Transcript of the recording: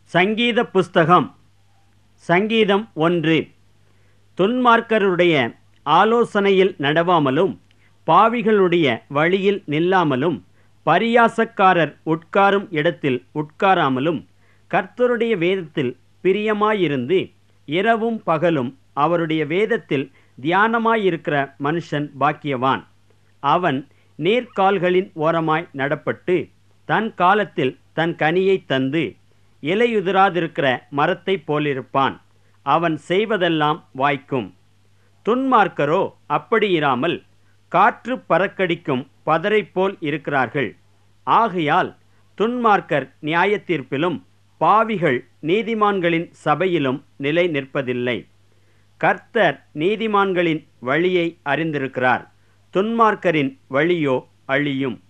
சங்கீத புஸ்தகம் சங்கீதம் ஒன்று துன்மார்க்கருடைய ஆலோசனையில் நடவாமலும் பாவிகளுடைய வழியில் நில்லாமலும் பரியாசக்காரர் உட்காரும் இடத்தில் உட்காராமலும் கர்த்தருடைய வேதத்தில் பிரியமாயிருந்து இரவும் பகலும் அவருடைய வேதத்தில் தியானமாயிருக்கிற மனுஷன் பாக்கியவான் அவன் நீர்க்கால்களின் ஓரமாய் நடப்பட்டு தன் காலத்தில் தன் கனியை தந்து இலையுதிராதிருக்கிற மரத்தைப் போலிருப்பான் அவன் செய்வதெல்லாம் வாய்க்கும் துன்மார்க்கரோ அப்படியிராமல் காற்று பறக்கடிக்கும் பதரை போல் இருக்கிறார்கள் ஆகையால் துன்மார்க்கர் நியாயத்தீர்ப்பிலும் பாவிகள் நீதிமான்களின் சபையிலும் நிலை நிற்பதில்லை கர்த்தர் நீதிமான்களின் வழியை அறிந்திருக்கிறார் துன்மார்க்கரின் வழியோ அழியும்